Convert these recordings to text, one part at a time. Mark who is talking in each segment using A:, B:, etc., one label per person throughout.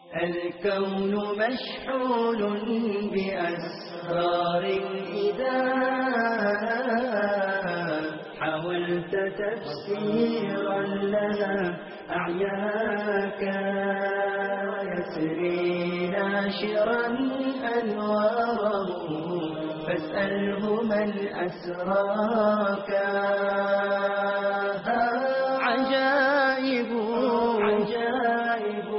A: الكون مشحون بأسرار إذا حاولت تفسيرا لها أعياك يسري ناشرا أنواره فاسأله من أسراك عجائب عجائب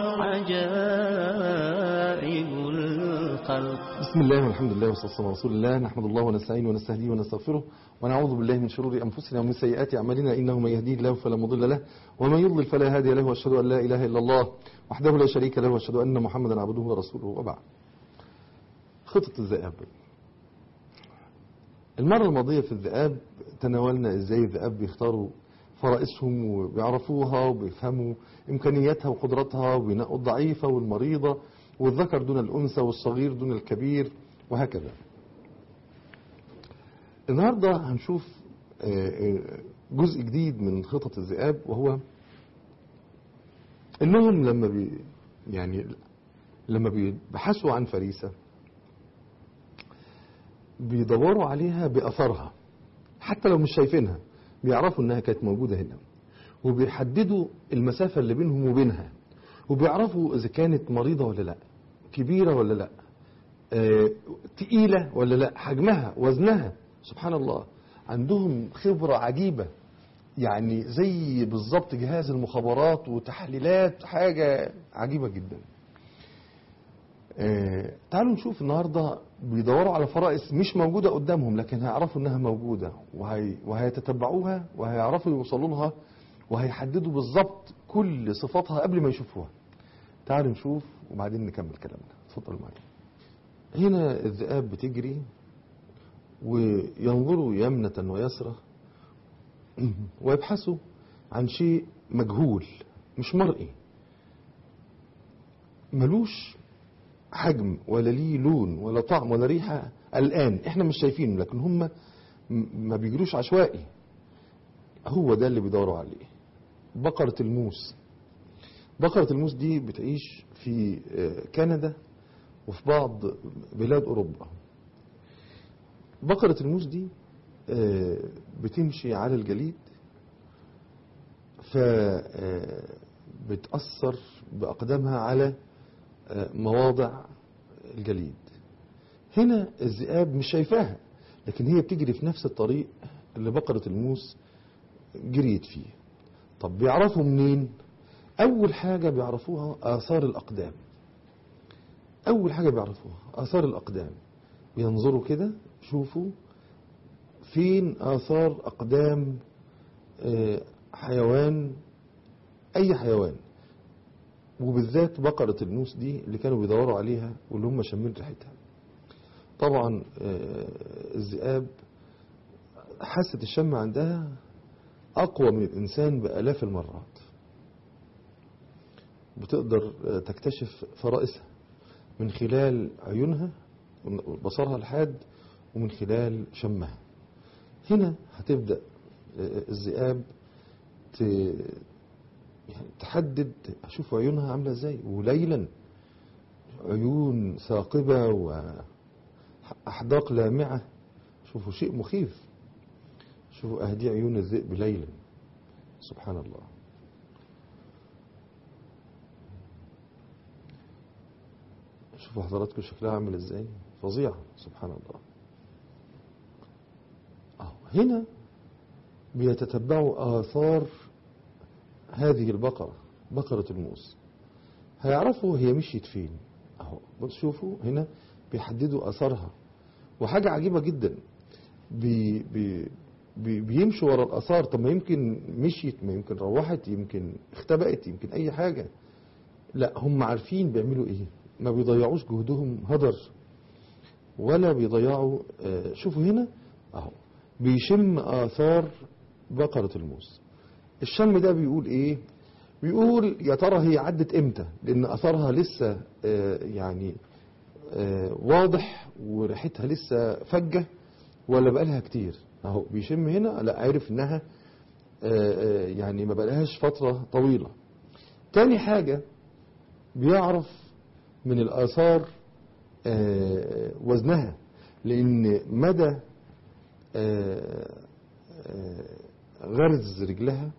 A: عجائب الخلق
B: بسم الله والحمد لله والصلاة والسلام على رسول الله نحمد الله ونستعينه ونستهديه ونستغفره ونعوذ بالله من شرور أنفسنا ومن سيئات أعمالنا إنه من يهديه الله فلا مضل له ومن يضلل فلا هادي له وأشهد أن لا إله إلا الله وحده لا شريك له وأشهد أن محمدا عبده ورسوله وبعد خطة الذئاب المرة الماضية في الذئاب تناولنا ازاي الذئاب بيختاروا فرائسهم وبيعرفوها وبيفهموا إمكانياتها وقدراتها وبينقوا الضعيفة والمريضة والذكر دون الأنثى والصغير دون الكبير وهكذا النهاردة هنشوف جزء جديد من خطط الذئاب وهو انهم لما بي يعني لما بيبحثوا عن فريسة بيدوروا عليها بأثرها حتى لو مش شايفينها بيعرفوا انها كانت موجودة هنا وبيحددوا المسافة اللي بينهم وبينها وبيعرفوا اذا كانت مريضة ولا لا كبيرة ولا لا آه، تقيلة ولا لا حجمها وزنها سبحان الله عندهم خبرة عجيبة يعني زي بالظبط جهاز المخابرات وتحليلات حاجة عجيبة جدا آه، تعالوا نشوف النهاردة بيدوروا على فرائس مش موجودة قدامهم لكن هيعرفوا انها موجودة وهي وهيتتبعوها وهيعرفوا يوصلوا لها وهيحددوا بالظبط كل صفاتها قبل ما يشوفوها تعالوا نشوف وبعدين نكمل كلامنا اتفضل معايا هنا الذئاب بتجري وينظروا يمنة ويسرى ويبحثوا عن شيء مجهول مش مرئي ملوش حجم ولا ليه لون ولا طعم ولا ريحة الآن احنا مش شايفينه لكن هم ما بيجروش عشوائي هو ده اللي بيدوروا عليه بقرة الموس بقرة الموس دي بتعيش في كندا وفي بعض بلاد أوروبا بقرة الموس دي بتمشي على الجليد فبتأثر بأقدامها على مواضع الجليد هنا الذئاب مش شايفاها لكن هي بتجري في نفس الطريق اللي بقرة الموس جريت فيه طب بيعرفوا منين أول حاجة بيعرفوها آثار الأقدام أول حاجة بيعرفوها آثار الأقدام بينظروا كده شوفوا فين آثار أقدام حيوان أي حيوان وبالذات بقرة الموس دي اللي كانوا بيدوروا عليها واللي هم شامين ريحتها طبعا الذئاب حاسة الشم عندها أقوى من الإنسان بآلاف المرات بتقدر تكتشف فرائسها من خلال عيونها بصرها الحاد ومن خلال شمها هنا هتبدأ الذئاب تحدد أشوف عيونها عاملة ازاي وليلا عيون ثاقبة وأحداق لامعة شوفوا شيء مخيف شوفوا أهدي عيون الذئب ليلا سبحان الله شوفوا حضراتكم شكلها عامل ازاي فظيعة سبحان الله أهو هنا بيتتبعوا آثار هذه البقرة بقرة الموس هيعرفوا هي مشيت فين اهو بتشوفوا هنا بيحددوا اثارها وحاجة عجيبة جدا بي بي بي بيمشوا ورا الاثار طب ما يمكن مشيت ما يمكن روحت يمكن اختبأت يمكن اي حاجة لا هم عارفين بيعملوا ايه ما بيضيعوش جهدهم هدر ولا بيضيعوا آه شوفوا هنا اهو بيشم اثار بقرة الموس الشم ده بيقول ايه بيقول يا ترى هي عدت امتى لان اثرها لسه آه يعني آه واضح وريحتها لسه فجة ولا بقالها كتير اهو بيشم هنا لا عارف انها آه يعني ما بقالهاش فترة طويلة تاني حاجة بيعرف من الآثار آه، وزنها لأن مدى آه، آه، غرز رجلها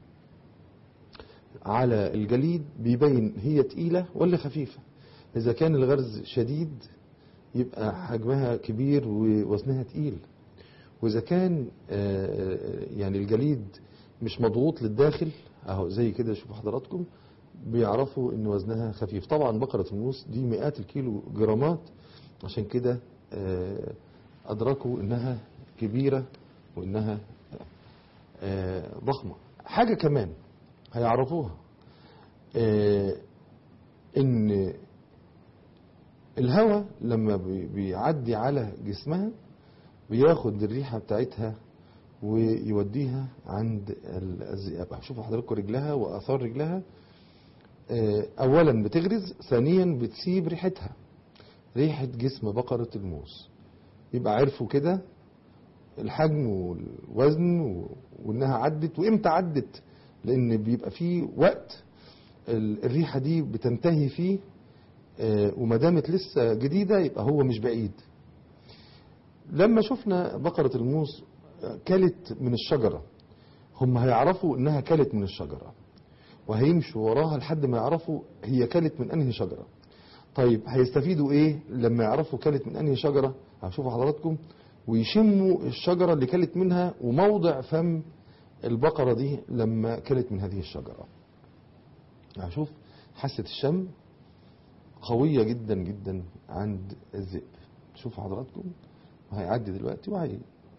B: على الجليد بيبين هي تقيلة ولا خفيفة إذا كان الغرز شديد يبقى حجمها كبير ووزنها تقيل وإذا كان آه، يعني الجليد مش مضغوط للداخل أهو زي كده شوفوا حضراتكم بيعرفوا إن وزنها خفيف طبعا بقرة الموس دي مئات الكيلو جرامات عشان كده آه، أدركوا إنها كبيرة وإنها آه، ضخمة حاجة كمان هيعرفوها آه، ان الهواء لما بي- بيعدي على جسمها بياخد الريحة بتاعتها ويوديها عند ال- الذئاب شوفوا حضراتكم رجلها واثار رجلها آه، اولا بتغرز ثانيا بتسيب ريحتها ريحة جسم بقرة الموس يبقى عرفوا كده الحجم والوزن و- وانها عدت وامتى عدت لان بيبقى في وقت ال- الريحه دي بتنتهي فيه آه، وما دامت لسه جديده يبقى هو مش بعيد لما شفنا بقره الموس آه، كلت من الشجره هم هيعرفوا انها كلت من الشجره وهيمشوا وراها لحد ما يعرفوا هي كلت من انهي شجره طيب هيستفيدوا ايه لما يعرفوا كلت من انهي شجره هشوفوا حضراتكم ويشموا الشجره اللي كلت منها وموضع فم البقره دي لما كلت من هذه الشجره هشوف حاسه الشم قويه جدا جدا عند الذئب شوفوا حضراتكم هيعدي دلوقتي وهي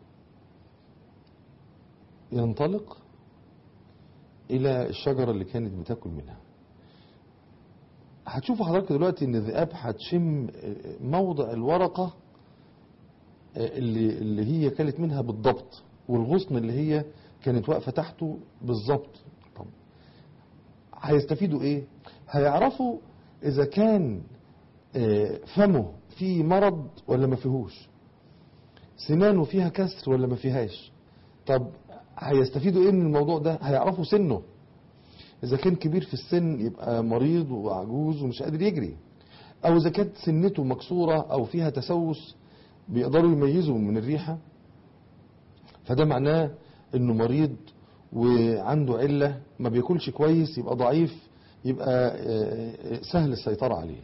B: ينطلق الى الشجره اللي كانت بتاكل منها هتشوفوا حضرتك دلوقتي ان الذئاب هتشم موضع الورقه اللي اللي هي كانت منها بالضبط والغصن اللي هي كانت واقفه تحته بالظبط طب هيستفيدوا ايه هيعرفوا اذا كان آه، فمه فيه مرض ولا ما فيهوش سنانه فيها كسر ولا ما فيهاش طب هيستفيدوا ايه من الموضوع ده هيعرفوا سنه اذا كان كبير في السن يبقى مريض وعجوز ومش قادر يجري او اذا كانت سنته مكسوره او فيها تسوس بيقدروا يميزوا من الريحه فده معناه انه مريض وعنده عله ما بياكلش كويس يبقى ضعيف يبقى آه، آه، سهل السيطره عليه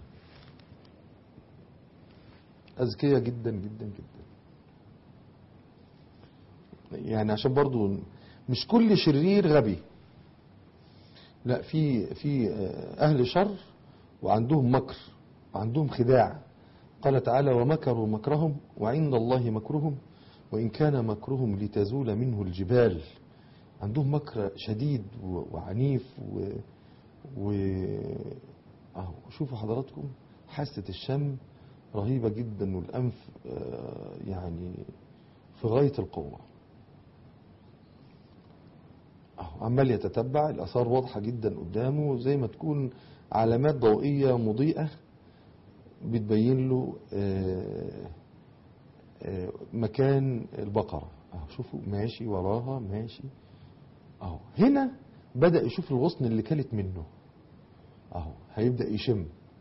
B: اذكياء جدا جدا جدا يعني عشان برضو مش كل شرير غبي لا في في آه، اهل شر وعندهم مكر وعندهم خداع قال تعالى ومكروا مكرهم وعند الله مكرهم وإن كان مكرهم لتزول منه الجبال عندهم مكر شديد و- وعنيف و, و... أهو شوفوا حضراتكم حاسة الشم رهيبة جدا والأنف آه، يعني في غاية القوة أهو عمال يتتبع الآثار واضحة جدا قدامه زي ما تكون علامات ضوئية مضيئة بتبين له آه، آه، مكان البقرة اهو شوفوا ماشي وراها ماشي اهو هنا بدأ يشوف الغصن اللي كلت منه اهو هيبدأ يشم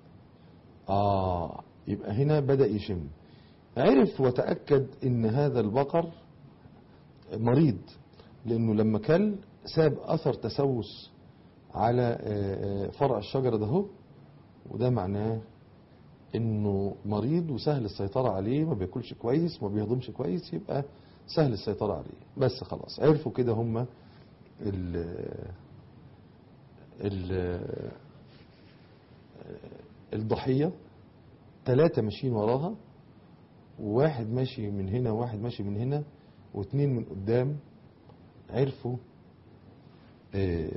B: اه يبقى هنا بدأ يشم عرف وتأكد ان هذا البقر مريض لانه لما كل ساب اثر تسوس على آه، آه، فرع الشجرة ده هو وده معناه انه مريض وسهل السيطرة عليه ما بياكلش كويس ما بيهضمش كويس يبقى سهل السيطرة عليه بس خلاص عرفوا كده هم ال ال الضحية ثلاثة ماشيين وراها وواحد ماشي من هنا وواحد ماشي من هنا واثنين من قدام عرفوا آه،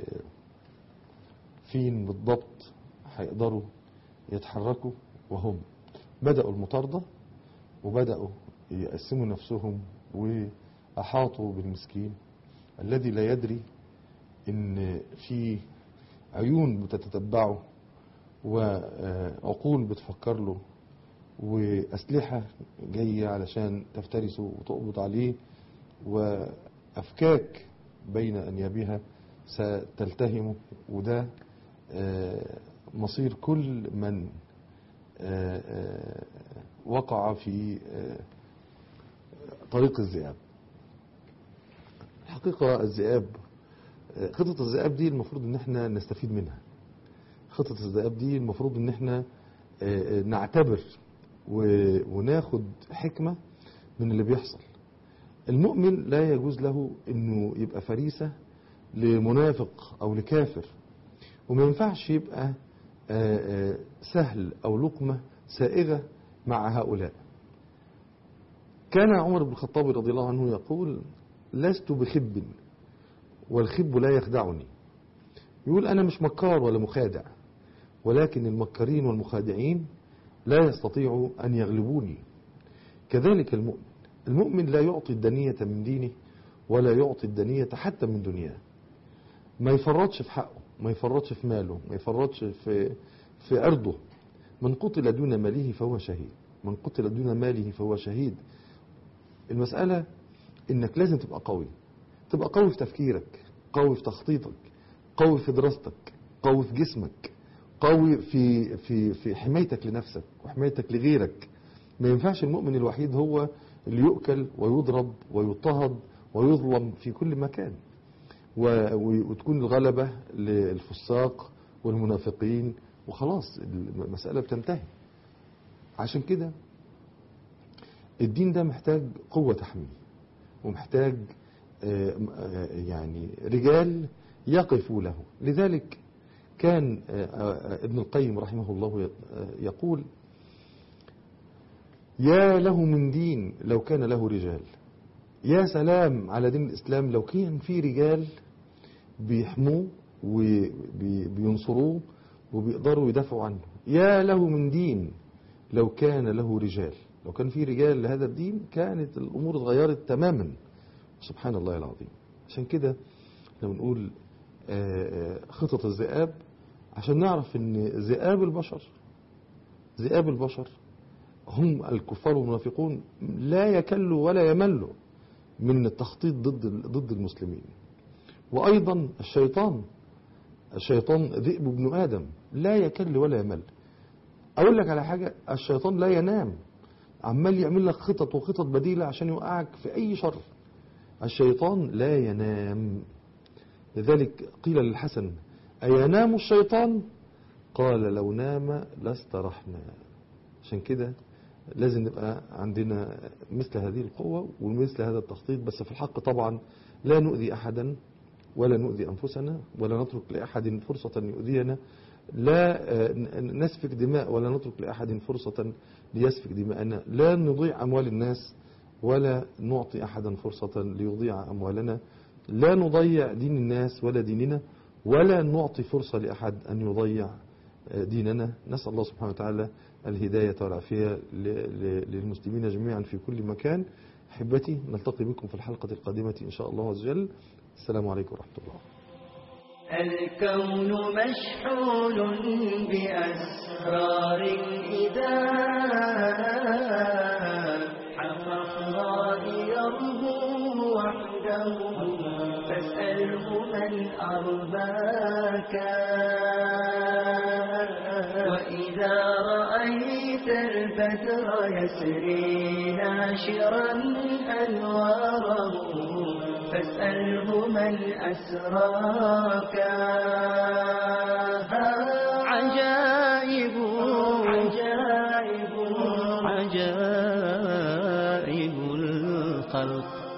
B: فين بالضبط هيقدروا يتحركوا وهم بدأوا المطاردة وبدأوا يقسموا نفسهم وأحاطوا بالمسكين الذي لا يدري إن في عيون بتتتبعه وعقول بتفكر له وأسلحة جاية علشان تفترسه وتقبض عليه وأفكاك بين أنيابها ستلتهمه وده آه، مصير كل من آه، آه، وقع في آه، طريق الذئاب الحقيقة الذئاب آه، خطة الذئاب دي المفروض ان احنا نستفيد منها خطة الذئاب دي المفروض ان احنا آه، آه، نعتبر و- وناخد حكمة من اللي بيحصل المؤمن لا يجوز له انه يبقى فريسة لمنافق او لكافر وما ينفعش يبقى آه، آه، سهل او لقمة سائغة مع هؤلاء كان عمر بن الخطاب رضي الله عنه يقول لست بخب والخب لا يخدعني يقول أنا مش مكار ولا مخادع ولكن المكارين والمخادعين لا يستطيعوا أن يغلبوني كذلك المؤمن المؤمن لا يعطي الدنية من دينه ولا يعطي الدنية حتى من دنياه ما يفرطش في حقه ما يفرطش في ماله ما يفرطش في في أرضه من قتل دون ماله فهو شهيد من قتل دون ماله فهو شهيد المسألة انك لازم تبقى قوي تبقى قوي في تفكيرك قوي في تخطيطك قوي في دراستك قوي في جسمك قوي في في في حمايتك لنفسك وحمايتك لغيرك ما ينفعش المؤمن الوحيد هو اللي يؤكل ويضرب ويضطهد ويظلم في كل مكان و- و- وتكون الغلبة للفساق والمنافقين وخلاص المسألة بتنتهي عشان كده الدين ده محتاج قوة تحميه ومحتاج آه، آه، يعني رجال يقفوا له لذلك كان آه، آه، ابن القيم رحمه الله ي- آه، يقول يا له من دين لو كان له رجال يا سلام على دين الإسلام لو كان في رجال بيحموه وبينصروه وبيقدروا يدافعوا عنه يا له من دين لو كان له رجال لو كان في رجال لهذا الدين كانت الأمور اتغيرت تماما سبحان الله العظيم عشان كده لو نقول آه، آه، خطط الذئاب عشان نعرف ان ذئاب البشر ذئاب البشر هم الكفار والمنافقون لا يكلوا ولا يملوا من التخطيط ضد ضد المسلمين وايضا الشيطان الشيطان ذئب ابن ادم لا يكل ولا يمل اقول لك على حاجه الشيطان لا ينام عمال يعمل لك خطط وخطط بديله عشان يوقعك في اي شر الشيطان لا ينام لذلك قيل للحسن أينام الشيطان قال لو نام لاسترحنا عشان كده لازم نبقى عندنا مثل هذه القوة ومثل هذا التخطيط بس في الحق طبعا لا نؤذي أحدا ولا نؤذي أنفسنا ولا نترك لأحد فرصة يؤذينا لا آه، ن- نسفك دماء ولا نترك لأحد فرصة ليسفك دماءنا لا نضيع أموال الناس ولا نعطي أحدا فرصة ليضيع أموالنا لا نضيع دين الناس ولا ديننا ولا نعطي فرصة لأحد أن يضيع آه، ديننا نسأل الله سبحانه وتعالى الهداية والعافية ل- ل- للمسلمين جميعا في كل مكان أحبتي نلتقي بكم في الحلقة القادمة إن شاء الله عز وجل السلام عليكم ورحمة الله
A: الكون مشحون بأسرار إذا حقق يرجو وحده فاسأله من أرباك وإذا رأيت البدر يسري ناشرا أنواره فاسأله من أسراك عجائب عجائب عجائب الخلق